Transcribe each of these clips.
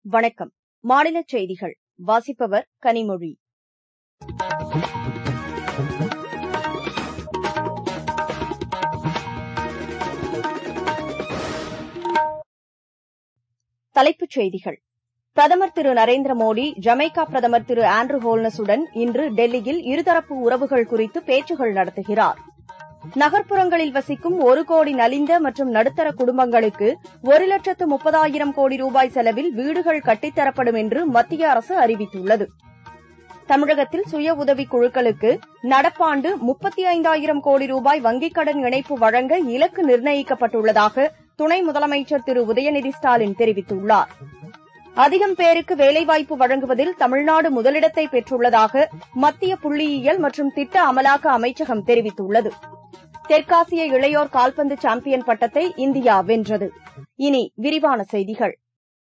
வணக்கம் மாநிலச் செய்திகள் வாசிப்பவர் கனிமொழி தலைப்புச் செய்திகள் பிரதமர் திரு நரேந்திர மோடி ஜமைக்கா பிரதமர் திரு ஆண்ட்ரூ ஹோல்னஸுடன் இன்று டெல்லியில் இருதரப்பு உறவுகள் குறித்து பேச்சுகள் நடத்துகிறார் நகர்ப்புறங்களில் வசிக்கும் ஒரு கோடி நலிந்த மற்றும் நடுத்தர குடும்பங்களுக்கு ஒரு லட்சத்து முப்பதாயிரம் கோடி ரூபாய் செலவில் வீடுகள் கட்டித்தரப்படும் என்று மத்திய அரசு அறிவித்துள்ளது தமிழகத்தில் சுய உதவிக் குழுக்களுக்கு நடப்பாண்டு முப்பத்தி ஐந்தாயிரம் கோடி ரூபாய் வங்கிக் கடன் இணைப்பு வழங்க இலக்கு நிர்ணயிக்கப்பட்டுள்ளதாக துணை முதலமைச்சர் திரு உதயநிதி ஸ்டாலின் தெரிவித்துள்ளார் அதிகம் பேருக்கு வேலைவாய்ப்பு வழங்குவதில் தமிழ்நாடு முதலிடத்தை பெற்றுள்ளதாக மத்திய புள்ளியியல் மற்றும் திட்ட அமலாக்க அமைச்சகம் தெரிவித்துள்ளது தெற்காசிய இளையோர் கால்பந்து சாம்பியன் பட்டத்தை இந்தியா வென்றது இனி விரிவான செய்திகள்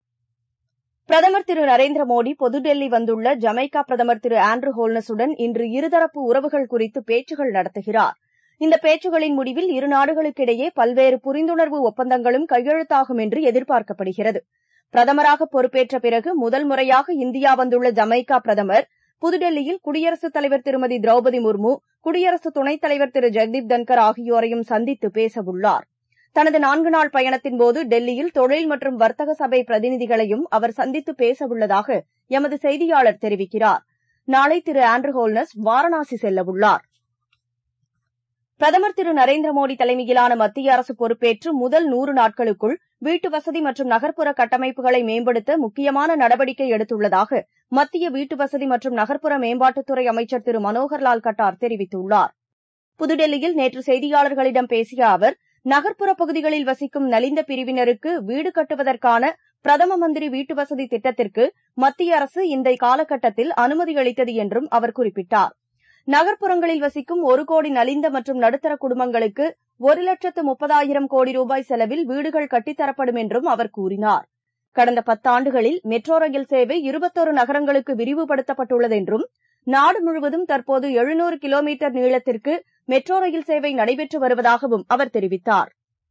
பிரதமர் திரு நரேந்திர மோடி புதுடெல்லி வந்துள்ள ஜமைக்கா பிரதமர் திரு ஆண்ட்ரூ ஹோல்னஸுடன் இன்று இருதரப்பு உறவுகள் குறித்து பேச்சுகள் நடத்துகிறார் இந்த பேச்சுகளின் முடிவில் இரு நாடுகளுக்கிடையே பல்வேறு புரிந்துணர்வு ஒப்பந்தங்களும் கையெழுத்தாகும் என்று எதிர்பார்க்கப்படுகிறது பிரதமராக பொறுப்பேற்ற பிறகு முதல் முறையாக இந்தியா வந்துள்ள ஜமைக்கா பிரதமர் புதுடெல்லியில் குடியரசுத் தலைவர் திருமதி திரௌபதி முர்மு குடியரசு துணைத் தலைவர் திரு ஜெக்தீப் தன்கர் ஆகியோரையும் சந்தித்து பேசவுள்ளார் தனது நான்கு நாள் பயணத்தின்போது டெல்லியில் தொழில் மற்றும் வர்த்தக சபை பிரதிநிதிகளையும் அவர் சந்தித்து பேசவுள்ளதாக எமது செய்தியாளர் தெரிவிக்கிறார் நாளை திரு ஆண்ட்ரூ ஹோல்னஸ் வாரணாசி செல்லவுள்ளார் பிரதமர் திரு நரேந்திர மோடி தலைமையிலான மத்திய அரசு பொறுப்பேற்று முதல் நூறு நாட்களுக்குள் வீட்டு வசதி மற்றும் நகர்ப்புற கட்டமைப்புகளை மேம்படுத்த முக்கியமான நடவடிக்கை எடுத்துள்ளதாக மத்திய வீட்டு வசதி மற்றும் நகர்ப்புற மேம்பாட்டுத்துறை அமைச்சர் திரு மனோகர்லால் கட்டார் தெரிவித்துள்ளார் புதுடெல்லியில் நேற்று செய்தியாளர்களிடம் பேசிய அவர் நகர்ப்புற பகுதிகளில் வசிக்கும் நலிந்த பிரிவினருக்கு வீடு கட்டுவதற்கான பிரதம மந்திரி வீட்டு வசதி திட்டத்திற்கு மத்திய அரசு இந்த காலகட்டத்தில் அனுமதி அளித்தது என்றும் அவர் குறிப்பிட்டார் நகர்ப்புறங்களில் வசிக்கும் ஒரு கோடி நலிந்த மற்றும் நடுத்தர குடும்பங்களுக்கு ஒரு லட்சத்து முப்பதாயிரம் கோடி ரூபாய் செலவில் வீடுகள் கட்டித்தரப்படும் என்றும் அவர் கூறினார் கடந்த பத்தாண்டுகளில் மெட்ரோ ரயில் சேவை இருபத்தொரு நகரங்களுக்கு விரிவுபடுத்தப்பட்டுள்ளது என்றும் நாடு முழுவதும் தற்போது எழுநூறு கிலோமீட்டர் நீளத்திற்கு மெட்ரோ ரயில் சேவை நடைபெற்று வருவதாகவும் அவர் தெரிவித்தார்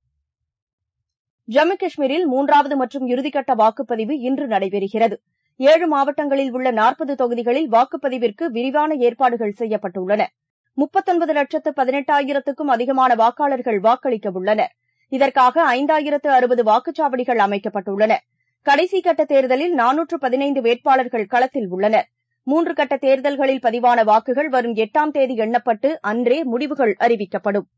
ஜம்மு காஷ்மீரில் மூன்றாவது மற்றும் இறுதிக்கட்ட வாக்குப்பதிவு இன்று நடைபெறுகிறது ஏழு மாவட்டங்களில் உள்ள நாற்பது தொகுதிகளில் வாக்குப்பதிவிற்கு விரிவான ஏற்பாடுகள் செய்யப்பட்டுள்ளன முப்பத்தொன்பது லட்சத்து பதினெட்டாயிரத்துக்கும் அதிகமான வாக்காளர்கள் வாக்களிக்க உள்ளனர் இதற்காக ஐந்தாயிரத்து அறுபது வாக்குச்சாவடிகள் அமைக்கப்பட்டுள்ளன கடைசி கட்ட தேர்தலில் நானூற்று பதினைந்து வேட்பாளர்கள் களத்தில் உள்ளனர் மூன்று கட்ட தேர்தல்களில் பதிவான வாக்குகள் வரும் எட்டாம் தேதி எண்ணப்பட்டு அன்றே முடிவுகள் அறிவிக்கப்படும்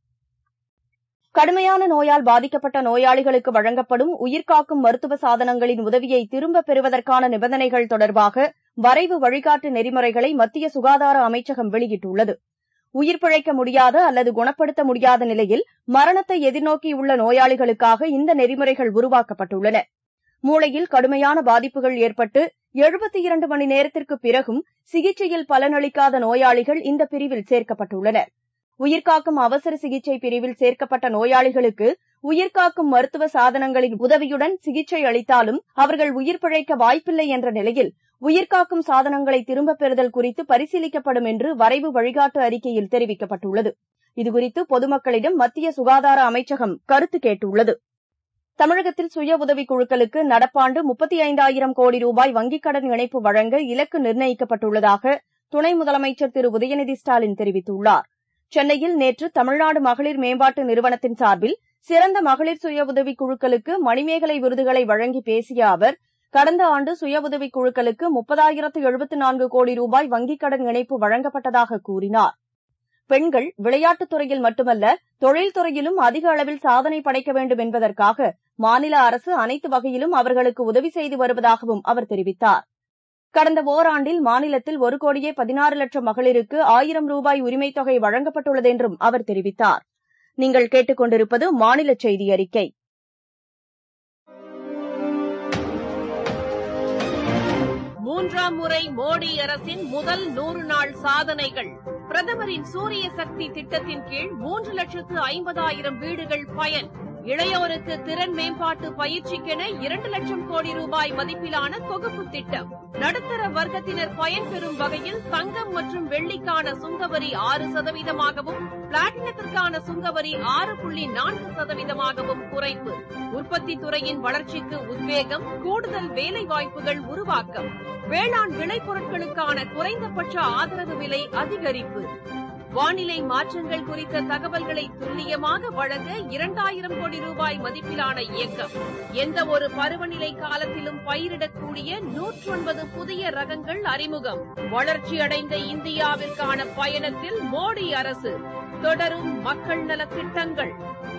கடுமையான நோயால் பாதிக்கப்பட்ட நோயாளிகளுக்கு வழங்கப்படும் உயிர்காக்கும் மருத்துவ சாதனங்களின் உதவியை திரும்பப் பெறுவதற்கான நிபந்தனைகள் தொடர்பாக வரைவு வழிகாட்டு நெறிமுறைகளை மத்திய சுகாதார அமைச்சகம் வெளியிட்டுள்ளது உயிர் பிழைக்க முடியாத அல்லது குணப்படுத்த முடியாத நிலையில் மரணத்தை எதிர்நோக்கியுள்ள நோயாளிகளுக்காக இந்த நெறிமுறைகள் உருவாக்கப்பட்டுள்ளன மூளையில் கடுமையான பாதிப்புகள் ஏற்பட்டு எழுபத்தி இரண்டு மணி நேரத்திற்கு பிறகும் சிகிச்சையில் பலனளிக்காத நோயாளிகள் இந்த பிரிவில் சேர்க்கப்பட்டுள்ளனர் உயிர்காக்கும் அவசர சிகிச்சை பிரிவில் சேர்க்கப்பட்ட நோயாளிகளுக்கு உயிர்காக்கும் மருத்துவ சாதனங்களின் உதவியுடன் சிகிச்சை அளித்தாலும் அவர்கள் உயிர் பிழைக்க வாய்ப்பில்லை என்ற நிலையில் உயிர்காக்கும் சாதனங்களை திரும்பப் பெறுதல் குறித்து பரிசீலிக்கப்படும் என்று வரைவு வழிகாட்டு அறிக்கையில் தெரிவிக்கப்பட்டுள்ளது இதுகுறித்து பொதுமக்களிடம் மத்திய சுகாதார அமைச்சகம் கருத்து கேட்டுள்ளது தமிழகத்தில் சுய உதவிக் குழுக்களுக்கு நடப்பாண்டு முப்பத்தி ஐந்தாயிரம் கோடி ரூபாய் வங்கிக் கடன் இணைப்பு வழங்க இலக்கு நிர்ணயிக்கப்பட்டுள்ளதாக துணை முதலமைச்சர் திரு உதயநிதி ஸ்டாலின் தெரிவித்துள்ளார் சென்னையில் நேற்று தமிழ்நாடு மகளிர் மேம்பாட்டு நிறுவனத்தின் சார்பில் சிறந்த மகளிர் சுய உதவிக் குழுக்களுக்கு மணிமேகலை விருதுகளை வழங்கி பேசிய அவர் கடந்த ஆண்டு சுய உதவிக் குழுக்களுக்கு முப்பதாயிரத்து எழுபத்து நான்கு கோடி ரூபாய் வங்கிக் கடன் இணைப்பு வழங்கப்பட்டதாக கூறினார் பெண்கள் விளையாட்டுத் துறையில் மட்டுமல்ல தொழில்துறையிலும் அதிக அளவில் சாதனை படைக்க வேண்டும் என்பதற்காக மாநில அரசு அனைத்து வகையிலும் அவர்களுக்கு உதவி செய்து வருவதாகவும் அவர் தெரிவித்தார் கடந்த ஓராண்டில் மாநிலத்தில் ஒரு கோடியே பதினாறு லட்சம் மகளிருக்கு ஆயிரம் ரூபாய் உரிமைத் தொகை வழங்கப்பட்டுள்ளது என்றும் அவர் தெரிவித்தார் நீங்கள் கேட்டுக் கொண்டிருப்பது மாநில செய்தி அறிக்கை மூன்றாம் முறை மோடி அரசின் முதல் நூறு நாள் சாதனைகள் பிரதமரின் சூரிய சக்தி திட்டத்தின் கீழ் மூன்று லட்சத்து ஐம்பதாயிரம் வீடுகள் பயன் இளையோருக்கு திறன் மேம்பாட்டு பயிற்சிக்கென இரண்டு லட்சம் கோடி ரூபாய் மதிப்பிலான தொகுப்பு திட்டம் நடுத்தர வர்க்கத்தினர் பயன்பெறும் வகையில் தங்கம் மற்றும் வெள்ளிக்கான சுங்கவரி ஆறு சதவீதமாகவும் பிளாட்டினத்திற்கான சுங்கவரி ஆறு புள்ளி நான்கு சதவீதமாகவும் குறைப்பு உற்பத்தி துறையின் வளர்ச்சிக்கு உத்வேகம் கூடுதல் வேலை வாய்ப்புகள் உருவாக்கம் வேளாண் விளைபொருட்களுக்கான குறைந்தபட்ச ஆதரவு விலை அதிகரிப்பு வானிலை மாற்றங்கள் குறித்த தகவல்களை துல்லியமாக வழங்க இரண்டாயிரம் கோடி ரூபாய் மதிப்பிலான இயக்கம் எந்த ஒரு பருவநிலை காலத்திலும் பயிரிடக்கூடிய நூற்றொன்பது புதிய ரகங்கள் அறிமுகம் வளர்ச்சியடைந்த இந்தியாவிற்கான பயணத்தில் மோடி அரசு தொடரும் மக்கள் நலத் திட்டங்கள்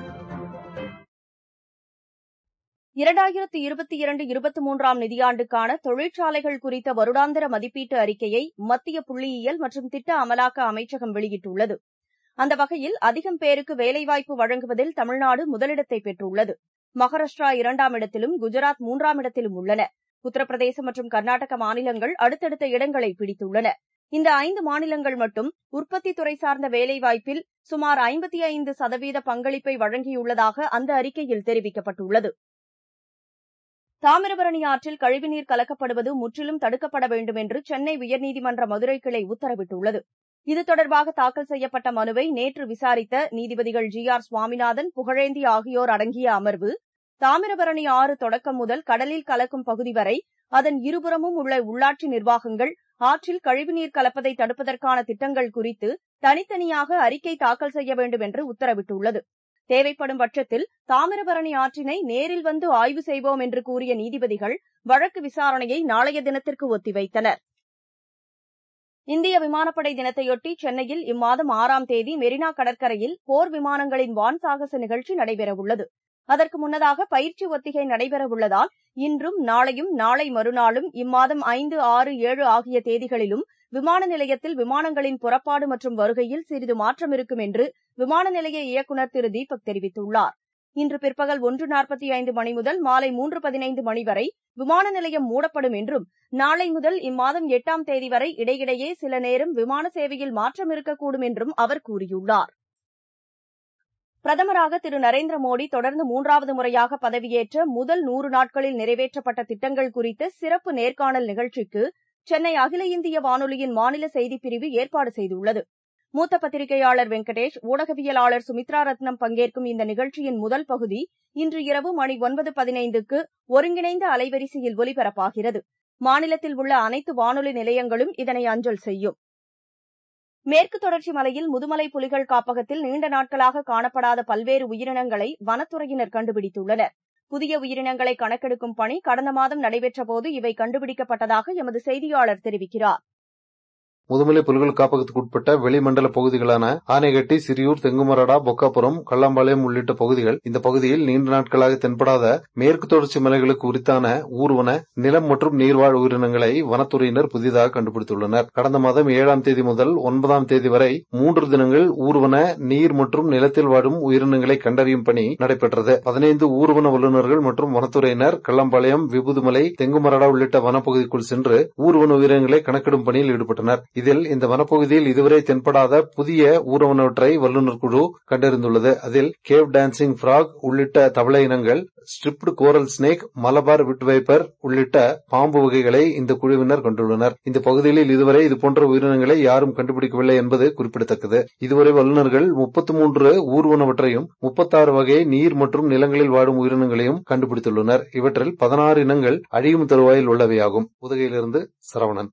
இரண்டாயிரத்து இருபத்தி இரண்டு இருபத்தி மூன்றாம் நிதியாண்டுக்கான தொழிற்சாலைகள் குறித்த வருடாந்திர மதிப்பீட்டு அறிக்கையை மத்திய புள்ளியியல் மற்றும் திட்ட அமலாக்க அமைச்சகம் வெளியிட்டுள்ளது அந்த வகையில் அதிகம் பேருக்கு வேலைவாய்ப்பு வழங்குவதில் தமிழ்நாடு முதலிடத்தை பெற்றுள்ளது மகாராஷ்டிரா இரண்டாம் இடத்திலும் குஜராத் மூன்றாம் இடத்திலும் உள்ளன உத்தரப்பிரதேசம் மற்றும் கர்நாடக மாநிலங்கள் அடுத்தடுத்த இடங்களை பிடித்துள்ளன இந்த ஐந்து மாநிலங்கள் மட்டும் உற்பத்தி துறை சார்ந்த வேலைவாய்ப்பில் சுமார் ஐம்பத்தி ஐந்து சதவீத பங்களிப்பை வழங்கியுள்ளதாக அந்த அறிக்கையில் தெரிவிக்கப்பட்டுள்ளது தாமிரபரணி ஆற்றில் கழிவுநீர் கலக்கப்படுவது முற்றிலும் தடுக்கப்பட வேண்டும் என்று சென்னை உயர்நீதிமன்ற மதுரை கிளை உத்தரவிட்டுள்ளது இது தொடர்பாக தாக்கல் செய்யப்பட்ட மனுவை நேற்று விசாரித்த நீதிபதிகள் ஜி ஆர் சுவாமிநாதன் புகழேந்தி ஆகியோர் அடங்கிய அமர்வு தாமிரபரணி ஆறு தொடக்கம் முதல் கடலில் கலக்கும் பகுதி வரை அதன் இருபுறமும் உள்ள உள்ளாட்சி நிர்வாகங்கள் ஆற்றில் கழிவுநீர் கலப்பதை தடுப்பதற்கான திட்டங்கள் குறித்து தனித்தனியாக அறிக்கை தாக்கல் செய்ய வேண்டும் என்று உத்தரவிட்டுள்ளது தேவைப்படும் பட்சத்தில் தாமிரபரணி ஆற்றினை நேரில் வந்து ஆய்வு செய்வோம் என்று கூறிய நீதிபதிகள் வழக்கு விசாரணையை நாளைய தினத்திற்கு ஒத்திவைத்தனர் இந்திய விமானப்படை தினத்தையொட்டி சென்னையில் இம்மாதம் ஆறாம் தேதி மெரினா கடற்கரையில் போர் விமானங்களின் வான் சாகச நிகழ்ச்சி நடைபெறவுள்ளது அதற்கு முன்னதாக பயிற்சி ஒத்திகை நடைபெறவுள்ளதால் இன்றும் நாளையும் நாளை மறுநாளும் இம்மாதம் ஐந்து ஆறு ஏழு ஆகிய தேதிகளிலும் விமான நிலையத்தில் விமானங்களின் புறப்பாடு மற்றும் வருகையில் சிறிது மாற்றம் இருக்கும் என்று விமான நிலைய இயக்குநர் திரு தீபக் தெரிவித்துள்ளார் இன்று பிற்பகல் ஒன்று நாற்பத்தி ஐந்து மணி முதல் மாலை மூன்று பதினைந்து மணி வரை விமான நிலையம் மூடப்படும் என்றும் நாளை முதல் இம்மாதம் எட்டாம் தேதி வரை இடையிடையே சில நேரம் விமான சேவையில் மாற்றம் இருக்கக்கூடும் என்றும் அவர் கூறியுள்ளார் பிரதமராக திரு நரேந்திர மோடி தொடர்ந்து மூன்றாவது முறையாக பதவியேற்ற முதல் நூறு நாட்களில் நிறைவேற்றப்பட்ட திட்டங்கள் குறித்த சிறப்பு நேர்காணல் நிகழ்ச்சிக்கு சென்னை அகில இந்திய வானொலியின் மாநில செய்திப் பிரிவு ஏற்பாடு செய்துள்ளது மூத்த பத்திரிகையாளர் வெங்கடேஷ் ஊடகவியலாளர் சுமித்ரா ரத்னம் பங்கேற்கும் இந்த நிகழ்ச்சியின் முதல் பகுதி இன்று இரவு மணி ஒன்பது பதினைந்துக்கு ஒருங்கிணைந்த அலைவரிசையில் ஒலிபரப்பாகிறது மாநிலத்தில் உள்ள அனைத்து வானொலி நிலையங்களும் இதனை அஞ்சல் செய்யும் மேற்கு தொடர்ச்சி மலையில் முதுமலை புலிகள் காப்பகத்தில் நீண்ட நாட்களாக காணப்படாத பல்வேறு உயிரினங்களை வனத்துறையினர் கண்டுபிடித்துள்ளனர் புதிய உயிரினங்களை கணக்கெடுக்கும் பணி கடந்த மாதம் நடைபெற்றபோது இவை கண்டுபிடிக்கப்பட்டதாக எமது செய்தியாளர் தெரிவிக்கிறார் முதுமலை புலிகள் காப்பகத்துக்கு உட்பட்ட வெளிமண்டல பகுதிகளான ஆனைகட்டி சிறியூர் தெங்குமரடா பொக்காபுரம் கள்ளம்பாளையம் உள்ளிட்ட பகுதிகள் இந்த பகுதியில் நீண்ட நாட்களாக தென்படாத மேற்கு தொடர்ச்சி மலைகளுக்கு உரித்தான ஊர்வன நிலம் மற்றும் நீர்வாழ் உயிரினங்களை வனத்துறையினர் புதிதாக கண்டுபிடித்துள்ளனர் கடந்த மாதம் ஏழாம் தேதி முதல் ஒன்பதாம் தேதி வரை மூன்று தினங்கள் ஊர்வன நீர் மற்றும் நிலத்தில் வாழும் உயிரினங்களை கண்டறியும் பணி நடைபெற்றது பதினைந்து ஊர்வன வல்லுநர்கள் மற்றும் வனத்துறையினர் கள்ளம்பாளையம் விபுதுமலை தெங்குமரடா உள்ளிட்ட வனப்பகுதிக்குள் சென்று ஊர்வன உயிரினங்களை கணக்கிடும் பணியில் ஈடுபட்டனர் இதில் இந்த வனப்பகுதியில் இதுவரை தென்படாத புதிய ஊர்வனவற்றை வல்லுநர் குழு கண்டறிந்துள்ளது அதில் கேவ் டான்சிங் பிராக் உள்ளிட்ட தவளை இனங்கள் ஸ்ட்ரிப்டு கோரல் ஸ்னேக் மலபார் விட் வைப்பர் உள்ளிட்ட பாம்பு வகைகளை இந்த குழுவினர் கண்டுள்ளனர் இந்த பகுதிகளில் இதுவரை இதுபோன்ற உயிரினங்களை யாரும் கண்டுபிடிக்கவில்லை என்பது குறிப்பிடத்தக்கது இதுவரை வல்லுநர்கள் முப்பத்தி மூன்று ஊர்வனவற்றையும் முப்பத்தாறு வகை நீர் மற்றும் நிலங்களில் வாழும் உயிரினங்களையும் கண்டுபிடித்துள்ளனர் இவற்றில் பதினாறு இனங்கள் அழியும் தருவாயில் உள்ளவையாகும் உதகையிலிருந்து சரவணன்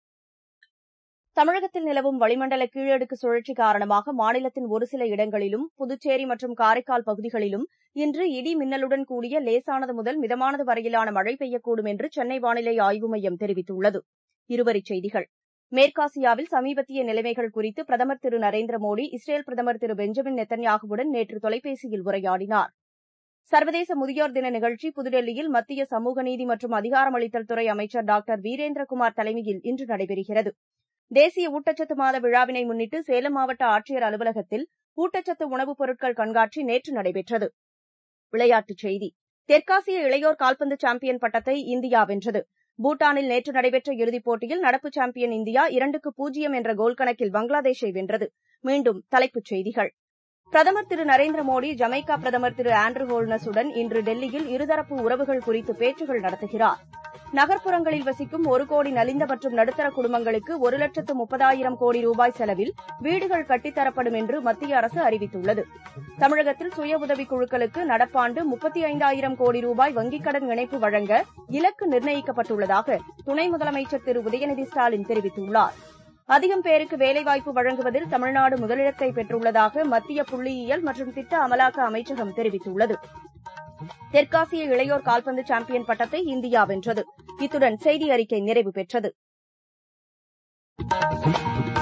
தமிழகத்தில் நிலவும் வளிமண்டல கீழடுக்கு சுழற்சி காரணமாக மாநிலத்தின் ஒரு சில இடங்களிலும் புதுச்சேரி மற்றும் காரைக்கால் பகுதிகளிலும் இன்று இடி மின்னலுடன் கூடிய லேசானது முதல் மிதமானது வரையிலான மழை பெய்யக்கூடும் என்று சென்னை வானிலை ஆய்வு மையம் தெரிவித்துள்ளது இருவரிச் செய்திகள் மேற்காசியாவில் சமீபத்திய நிலைமைகள் குறித்து பிரதமர் திரு நரேந்திர மோடி இஸ்ரேல் பிரதமர் திரு பெஞ்சமின் நெத்தன்யாகுவுடன் நேற்று தொலைபேசியில் உரையாடினார் சர்வதேச முதியோர் தின நிகழ்ச்சி புதுடெல்லியில் மத்திய சமூக நீதி மற்றும் அதிகாரமளித்தல் துறை அமைச்சர் டாக்டர் வீரேந்திரகுமார் தலைமையில் இன்று நடைபெறுகிறது தேசிய ஊட்டச்சத்து மாத விழாவினை முன்னிட்டு சேலம் மாவட்ட ஆட்சியர் அலுவலகத்தில் ஊட்டச்சத்து உணவுப் பொருட்கள் கண்காட்சி நேற்று நடைபெற்றது விளையாட்டுச் செய்தி தெற்காசிய இளையோர் கால்பந்து சாம்பியன் பட்டத்தை இந்தியா வென்றது பூட்டானில் நேற்று நடைபெற்ற இறுதிப் போட்டியில் நடப்பு சாம்பியன் இந்தியா இரண்டுக்கு பூஜ்ஜியம் என்ற கோல் கணக்கில் பங்களாதேஷை வென்றது மீண்டும் தலைப்புச் செய்திகள் பிரதமர் திரு நரேந்திர மோடி ஜமைக்கா பிரதமர் திரு ஆண்ட்ரூ ஹோல்னஸுடன் இன்று டெல்லியில் இருதரப்பு உறவுகள் குறித்து பேச்சுகள் நடத்துகிறார் நகர்ப்புறங்களில் வசிக்கும் ஒரு கோடி நலிந்த மற்றும் நடுத்தர குடும்பங்களுக்கு ஒரு லட்சத்து முப்பதாயிரம் கோடி ரூபாய் செலவில் வீடுகள் கட்டித்தரப்படும் என்று மத்திய அரசு அறிவித்துள்ளது தமிழகத்தில் சுய உதவிக் குழுக்களுக்கு நடப்பாண்டு முப்பத்தி ஐந்தாயிரம் கோடி ரூபாய் வங்கிக் கடன் இணைப்பு வழங்க இலக்கு நிர்ணயிக்கப்பட்டுள்ளதாக துணை முதலமைச்சர் திரு உதயநிதி ஸ்டாலின் தெரிவித்துள்ளார் அதிகம் பேருக்கு வேலைவாய்ப்பு வழங்குவதில் தமிழ்நாடு முதலிடத்தை பெற்றுள்ளதாக மத்திய புள்ளியியல் மற்றும் திட்ட அமலாக்க அமைச்சகம் தெரிவித்துள்ளது தெற்காசிய இளையோர் கால்பந்து சாம்பியன் பட்டத்தை இந்தியா வென்றது இத்துடன் செய்தி அறிக்கை நிறைவு பெற்றது